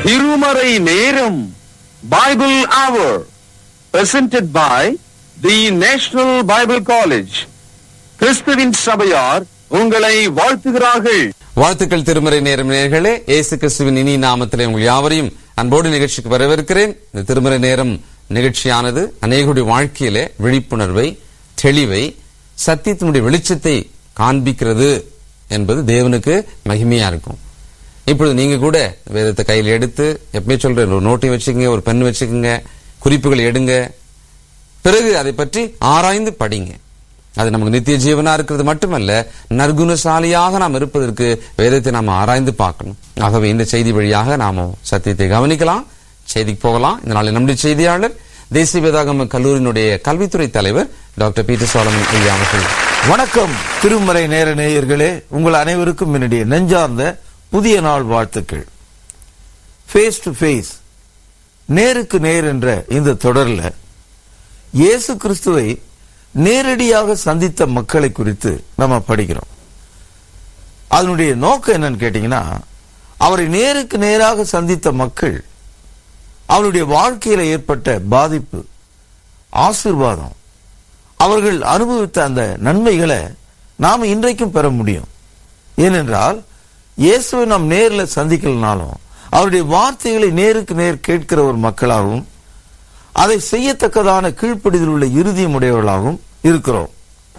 திருமறை நேரம் பைபிள் அவர் presented by the National Bible College கிறிஸ்துவின் சபையார் உங்களை வாழ்த்துகிறார்கள் வாழ்த்துக்கள் திருமறை நேரம் நேர்களே இயேசு கிறிஸ்துவின் இனி நாமத்திலே உங்கள் யாவரையும் அன்போடு நிகழ்ச்சிக்கு வரவேற்கிறேன் இந்த திருமறை நேரம் நிகழ்ச்சியானது அநேகருடைய வாழ்க்கையிலே விழிப்புணர்வை தெளிவை சத்தியத்தினுடைய வெளிச்சத்தை காண்பிக்கிறது என்பது தேவனுக்கு மகிமையா இருக்கும் இப்பொழுது நீங்க கூட வேதத்தை கையில் எடுத்து எப்பவுமே சொல்றேன் ஒரு நோட்டை வச்சுக்கோங்க ஒரு பென் வச்சுக்கோங்க குறிப்புகள் எடுங்க பிறகு அதை பற்றி ஆராய்ந்து படிங்க அது நமக்கு நித்திய ஜீவனா இருக்கிறது மட்டுமல்ல நற்குணசாலியாக நாம் இருப்பதற்கு வேதத்தை நாம் ஆராய்ந்து பார்க்கணும் ஆகவே இந்த செய்தி வழியாக நாம சத்தியத்தை கவனிக்கலாம் செய்திக்கு போகலாம் இந்த நாளில் நம்முடைய செய்தியாளர் தேசிய வேதாகம கல்லூரியினுடைய கல்வித்துறை தலைவர் டாக்டர் பீட்டர் சோலமன் ஐயா அவர்கள் வணக்கம் திருமறை நேர நேயர்களே உங்கள் அனைவருக்கும் என்னுடைய நெஞ்சார்ந்த புதிய நாள் வாழ்த்துக்கள் ஃபேஸ் டு ஃபேஸ் நேருக்கு நேர் என்ற இந்த தொடர்ல இயேசு கிறிஸ்துவை நேரடியாக சந்தித்த மக்களை குறித்து நம்ம படிக்கிறோம் அதனுடைய நோக்கம் என்னன்னு கேட்டீங்கன்னா அவரை நேருக்கு நேராக சந்தித்த மக்கள் அவருடைய வாழ்க்கையில ஏற்பட்ட பாதிப்பு ஆசீர்வாதம் அவர்கள் அனுபவித்த அந்த நன்மைகளை நாம் இன்றைக்கும் பெற முடியும் ஏனென்றால் இயேசுவை நாம் நேரில் சந்திக்கலனாலும் அவருடைய வார்த்தைகளை நேருக்கு நேர் கேட்கிற ஒரு மக்களாகவும் அதை செய்யத்தக்கதான கீழ்ப்படிதல் உள்ள இறுதியும் உடையவர்களாகவும் இருக்கிறோம்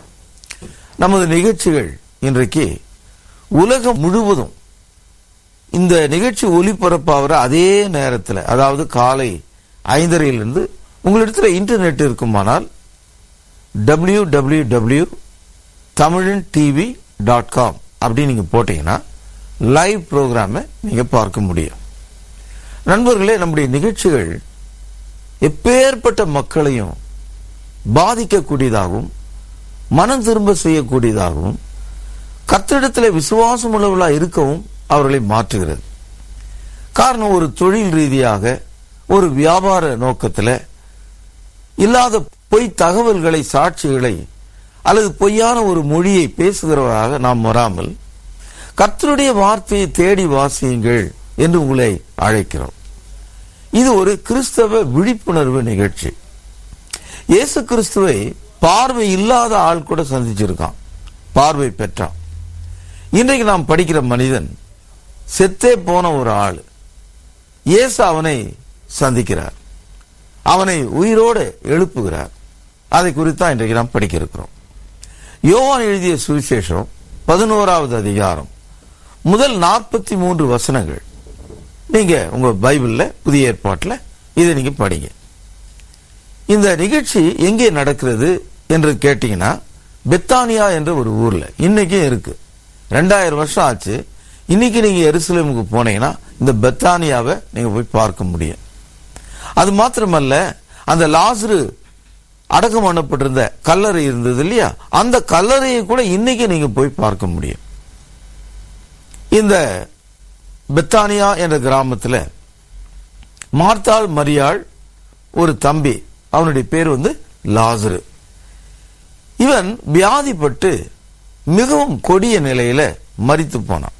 நமது நிகழ்ச்சிகள் இன்றைக்கு உலகம் முழுவதும் இந்த நிகழ்ச்சி ஒளிபரப்பாகிற அதே நேரத்தில் அதாவது காலை ஐந்தரையிலிருந்து உங்களிடத்தில் இன்டர்நெட் இருக்குமானால் W W W Tamilan TV dot com அப்படின்னு நீங்க போட்டீங்கன்னா லைவ் ப்ரோக்ராமை நீங்க பார்க்க முடியும் நண்பர்களே நம்முடைய நிகழ்ச்சிகள் எப்பேற்பட்ட மக்களையும் பாதிக்கக்கூடியதாகவும் மனம் திரும்ப செய்யக்கூடியதாகவும் கத்திடத்தில் விசுவாசம் உள்ளவர்களா இருக்கவும் அவர்களை மாற்றுகிறது காரணம் ஒரு தொழில் ரீதியாக ஒரு வியாபார நோக்கத்தில் இல்லாத பொய் தகவல்களை சாட்சிகளை அல்லது பொய்யான ஒரு மொழியை பேசுகிறவராக நாம் வராமல் கர்த்தருடைய வார்த்தையை தேடி வாசியுங்கள் என்று உங்களை அழைக்கிறோம் இது ஒரு கிறிஸ்தவ விழிப்புணர்வு நிகழ்ச்சி இயேசு கிறிஸ்துவை பார்வை இல்லாத ஆள் கூட சந்திச்சிருக்கான் பார்வை பெற்றான் இன்றைக்கு நாம் படிக்கிற மனிதன் செத்தே போன ஒரு ஆள் இயேசு அவனை சந்திக்கிறார் அவனை உயிரோடு எழுப்புகிறார் அதை குறித்தான் இன்றைக்கு நாம் படிக்க இருக்கிறோம் யோவான் எழுதிய சுவிசேஷம் பதினோராவது அதிகாரம் முதல் நாற்பத்தி மூன்று வசனங்கள் நீங்க உங்க பைபிள்ல புதிய ஏற்பாட்டில் இதை நீங்க படிங்க இந்த நிகழ்ச்சி எங்கே நடக்கிறது என்று கேட்டீங்கன்னா பெத்தானியா என்ற ஒரு ஊர்ல இன்னைக்கும் இருக்கு ரெண்டாயிரம் வருஷம் ஆச்சு இன்னைக்கு நீங்க எருசலேமுக்கு போனீங்கன்னா இந்த பெத்தானியாவை நீங்க போய் பார்க்க முடியும் அது மாத்திரமல்ல அந்த லாசரு அடக்கம் பண்ணப்பட்டிருந்த கல்லறை இருந்தது இல்லையா அந்த கல்லறையை கூட இன்னைக்கு நீங்க போய் பார்க்க முடியும் இந்த பெத்தானியா என்ற கிராமத்துல மார்த்தாள் மரியாள் ஒரு தம்பி அவனுடைய பேர் வந்து லாசரு இவன் வியாதிப்பட்டு மிகவும் கொடிய நிலையில மரித்து போனான்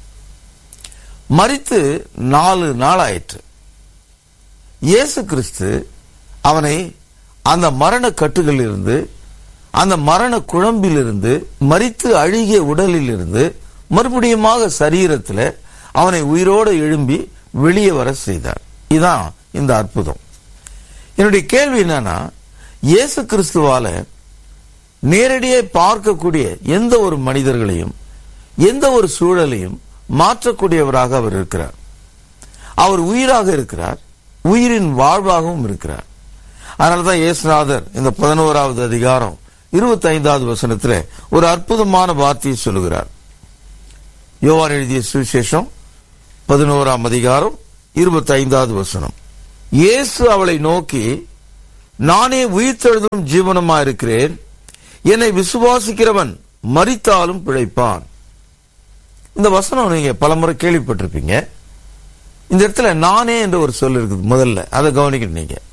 மரித்து நாலு நாள் ஆயிற்று இயேசு கிறிஸ்து அவனை அந்த மரண கட்டுகளில் இருந்து அந்த மரண குழம்பிலிருந்து மரித்து அழுகிய உடலில் இருந்து மறுபடியுமாக சரீரத்தில் அவனை உயிரோடு எழும்பி வெளியே வர செய்தார் இதுதான் இந்த அற்புதம் என்னுடைய கேள்வி என்னன்னா இயேசு கிறிஸ்துவால நேரடியே பார்க்கக்கூடிய எந்த ஒரு மனிதர்களையும் எந்த ஒரு சூழலையும் மாற்றக்கூடியவராக அவர் இருக்கிறார் அவர் உயிராக இருக்கிறார் உயிரின் வாழ்வாகவும் இருக்கிறார் அதனாலதான் இயேசுநாதர் இந்த பதினோராவது அதிகாரம் இருபத்தி ஐந்தாவது வசனத்துல ஒரு அற்புதமான வார்த்தையை சொல்லுகிறார் யோவான் எழுதிய சுவிசேஷம் பதினோராம் அதிகாரம் இருபத்தி ஐந்தாவது வசனம் இயேசு அவளை நோக்கி நானே உயிர்த்தெழுதும் ஜீவனமா இருக்கிறேன் என்னை விசுவாசிக்கிறவன் மரித்தாலும் பிழைப்பான் இந்த வசனம் நீங்க பலமுறை கேள்விப்பட்டிருப்பீங்க இந்த இடத்துல நானே என்ற ஒரு சொல் இருக்குது முதல்ல அதை கவனிக்கணும் நீங்க